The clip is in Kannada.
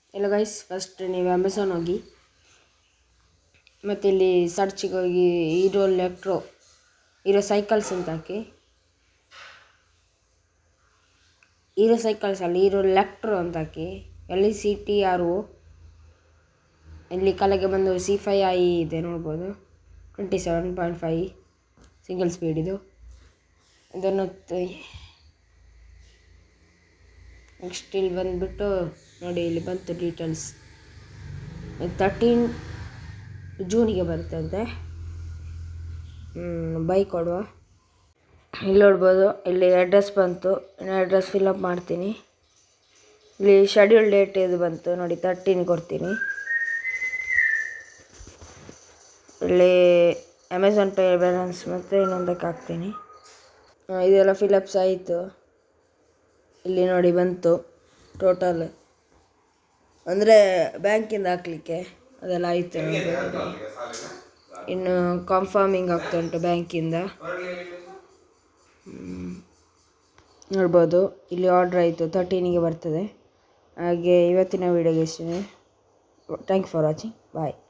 ಎಲ್ಲ ಗೈಸ್ ಫಸ್ಟ್ ನೀವು ಅಮೆಝಾನ್ ಹೋಗಿ ಮತ್ತು ಇಲ್ಲಿ ಸರ್ಚಿಗೆ ಹೋಗಿ ಹೀರೋ ಎಲೆಕ್ಟ್ರೋ ಹೀರೋ ಸೈಕಲ್ಸ್ ಅಂತ ಹಾಕಿ ಹೀರೋ ಸೈಕಲ್ಸ್ ಅಲ್ಲ ಹೀರೋ ಎಲೆಕ್ಟ್ರೋ ಅಂತ ಹಾಕಿ L E C T R O ಇಲ್ಲಿ ಕೆಳಗೆ ಬಂದು ಸಿ ಫೈ ಐ ಇದೆ ನೋಡ್ಬೋದು twenty seven point five single speed ಇದು ಇದನ್ನು ನೆಕ್ಸ್ಟ್ ಇಲ್ಲಿ ಬಂದುಬಿಟ್ಟು ನೋಡಿ ಇಲ್ಲಿ ಬಂತು ಡೀಟೇಲ್ಸ್ ತರ್ಟೀನ್ ಜೂನಿಗೆ ಬರುತ್ತಂತೆ ಬೈ ಕೊಡುವ ಇಲ್ಲಿ ನೋಡ್ಬೋದು ಇಲ್ಲಿ ಅಡ್ರೆಸ್ ಬಂತು ಇನ್ನು ಅಡ್ರೆಸ್ ಫಿಲಪ್ ಮಾಡ್ತೀನಿ ಇಲ್ಲಿ ಶೆಡ್ಯೂಲ್ ಡೇಟ್ ಇದು ಬಂತು ನೋಡಿ ತರ್ಟೀನ್ ಕೊಡ್ತೀನಿ ಇಲ್ಲಿ ಅಮೆಝಾನ್ ಪೇ ಬ್ಯಾಲೆನ್ಸ್ ಮತ್ತು ಇನ್ನೊಂದಕ್ಕೆ ಹಾಕ್ತೀನಿ ಆ, ಇದೆಲ್ಲ ಫಿಲಪ್ಸ್ ಆಯಿತು ಇಲ್ಲಿ ನೋಡಿ ಬಂತು ಟೋಟಲ್ ಅಂದರೆ ಬ್ಯಾಂಕಿಂದ ಹಾಕ್ಲಿಕ್ಕೆ ಅದೆಲ್ಲ ಆಯಿತು ನೋಡಿ. ಇನ್ನು ಕನ್ಫರ್ಮಿಂಗ್ ಆಗ್ತಾ ಉಂಟು ಬ್ಯಾಂಕಿಂದ ಹ್ಮ್. ನೋಡ್ಬೋದು ಇಲ್ಲಿ ಆರ್ಡ್ರ್ ಆಯಿತು ತರ್ಟೀನಿಗೆ ಬರ್ತದೆ ಹಾಗೆ ಇವತ್ತಿನ ವೀಡಿಯೋಗೆ ಇಷ್ಟೇ ಥ್ಯಾಂಕ್ ಫಾರ್ ವಾಚಿಂಗ್ ಬಾಯ್